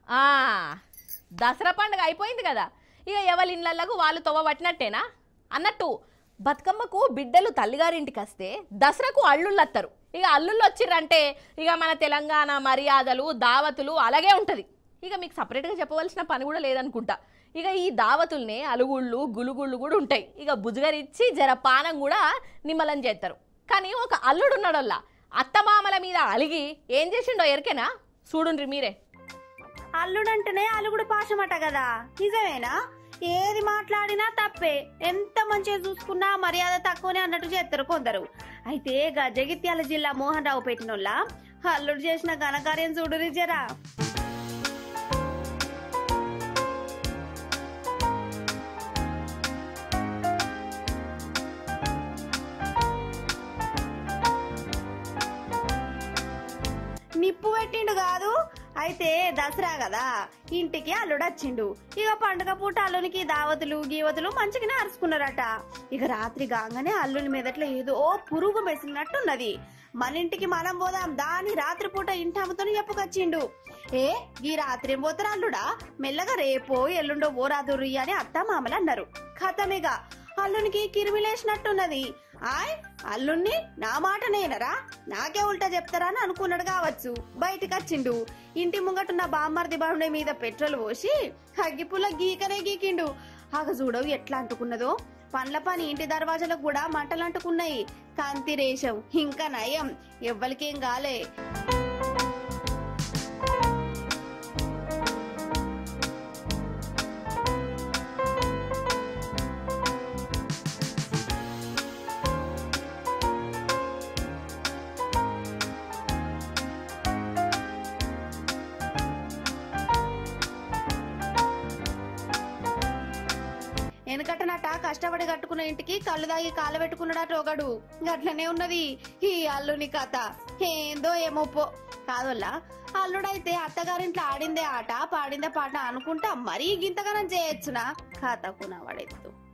ఆ, దసరా పండుగ అయిపోయింది కదా ఇక ఎవరి ఇళ్ళకు వాళ్ళు తొవ్వ పట్టినట్టేనా అన్నట్టు బతుకమ్మకు బిడ్డలు తల్లిగారింటికి వస్తే దసరాకు అల్లుళ్ళు వస్తారు ఇక అల్లుళ్ళు వచ్చిర్రంటే ఇక మన తెలంగాణ మర్యాదలు దావతులు అలాగే ఉంటుంది ఇక మీకు సపరేట్గా చెప్పవలసిన పని కూడా లేదనుకుంటా ఇక ఈ దావతుల్నే అలుగుళ్ళు గులుగుళ్ళు కూడా ఉంటాయి ఇక బుజగరిచ్చి జర పానం కూడా నిమ్మలం చేస్తారు కానీ ఒక అల్లుడు ఉన్నాడల్లా అత్తమామల మీద అలిగి ఏం చేసిండో ఎరికేనా చూడుండ్రి మీరే అల్లుడంటేనే అలుగుడు పాశమట కదా నిజమేనా ఏది మాట్లాడినా తప్పే ఎంత మంచిగా చూసుకున్నా మర్యాద తక్కువనే అన్నట్టు చేస్తారు కొందరు అయితే గా జగిత్యాల జిల్లా మోహన్ రావు పెట్టినోళ్ళ అల్లుడు చేసిన ఘనకార్యం చూడురి జరా నిప్పు పెట్టిండు కాదు అయితే దసరా కదా ఇంటికి అల్లుడు వచ్చిండు ఇక పండుగ పూట అల్లునికి దావతులు గీవతులు మంచిగానే అరుచుకున్నారట ఇక రాత్రి కాగానే అల్లుని మీదట్లో ఏదో పురుగు మెసిలినట్టున్నది మన ఇంటికి మనం పోదాం దాని రాత్రి పూట ఇంటామతో చెప్పుకొచ్చిండు ఏ ఈ రాత్రి ఏం పోతారు అల్లుడా మెల్లగా రేపో ఎల్లుండో పోరాదుర్రి అని అత్త మామలు అన్నారు ఖతమిగా అల్లునికి కిరిమిలేసినట్టున్నది ఆయ్ అల్లుణ్ణి నా మాట నేనరా నాకే ఉల్టా చెప్తారా అని అనుకున్నాడు కావచ్చు బయటికి వచ్చిండు ఇంటి ముంగటున్న బామ్మర్ది బాండే మీద పెట్రోల్ పోసి అగ్గిపుల్ల గీకనే గీకిండు ఆగ చూడవు ఎట్లా అంటుకున్నదో పండ్ల పని ఇంటి దర్వాజలకు కూడా మంటలు అంటుకున్నాయి కాంతి రేషం ఇంకా నయం ఎవ్వరికేం గాలే వెనకటనట కష్టపడి కట్టుకున్న ఇంటికి కళ్ళు దాగి కాలు పెట్టుకున్నాడట ఒకడు గట్లనే ఉన్నది ఈ అల్లుని కథ ఏందో ఏమో పో కాదోల్లా అల్లుడైతే అత్తగారింట్లో ఆడిందే ఆట పాడిందే పాట అనుకుంటా మరీ గింతగానం చేయొచ్చునా కథకు నా వాడెత్తు